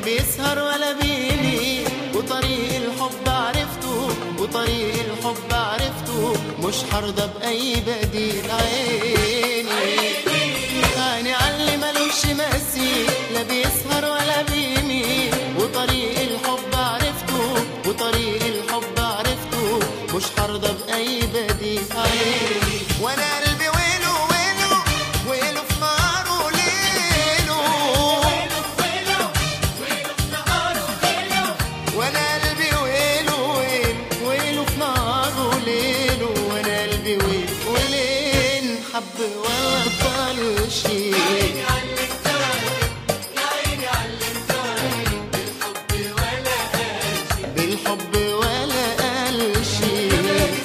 بيسهر ولا بيميل وطريق الحب عرفته وطريق الحب عرفته مش حرضى بأي بديل عيني عيني علي ملوش مثيل لا بيسهر ولا بيميل وطريق الحب عرفته وطريق الحب عرفته مش حرضى بأي بديل عيني وانا قلبي ويله ويله ويله في ناره ليله وانا قلبي ويله ويل ويله في ناره ليله وانا قلبي ويل ولين حب ولا طال شيء بالحب ولا قال شيء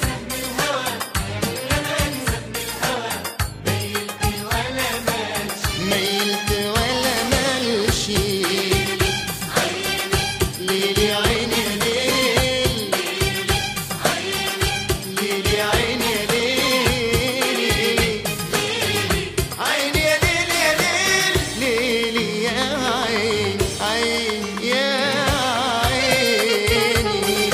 ميلت ولا ملشي ليلي عيني يا ليل ليلي عيني يا ليل عيني يا ليل يا ليل ليلي يا عين عين يا عيني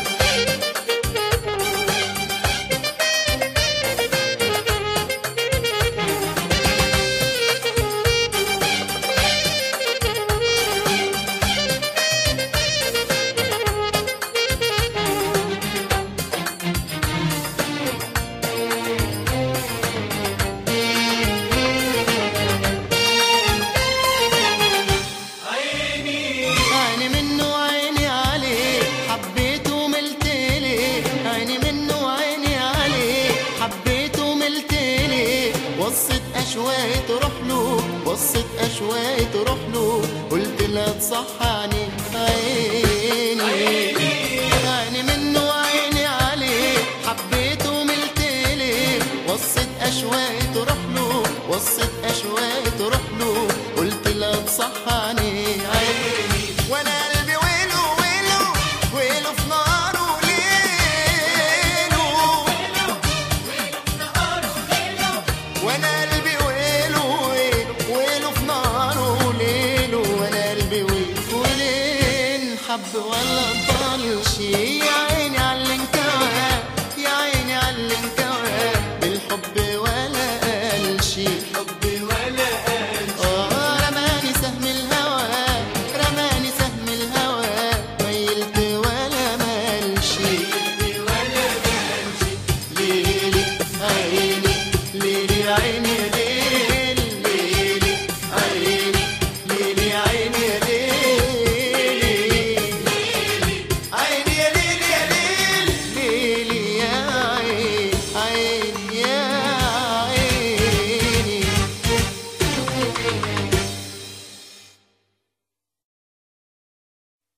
عيني منه عيني عليه حبيته وملت ليه عيني منه عيني عليه حبيته وملت ليه وصت اشواقي تروح له وصت اشواقي تروح له قلت لا تصحاني عيني عيني منه عيني عليه حبيته وملت ليه وصت اشواقي تروح له وصت اشواقي تروح له قلت لا تصحاني عيني وانا قلبي ويله ويله ويله في ناره ليله وانا قلبي ويله ويله ويله في ناره ليله وانا قلبي ويله ولين حب ولا طال شي يا عيني على الانكوى يا عيني على الانكوى بالحب ولا قال شي آه رماني سهم الهوى رماني سهم الهوى ميلت ولا مالشي ليلي عيني ليلي عيني يا ليل ليلي عيني ليلي عيني يا ليل عيني يا ليل يا ليل ليلي يا عين عين يا عيني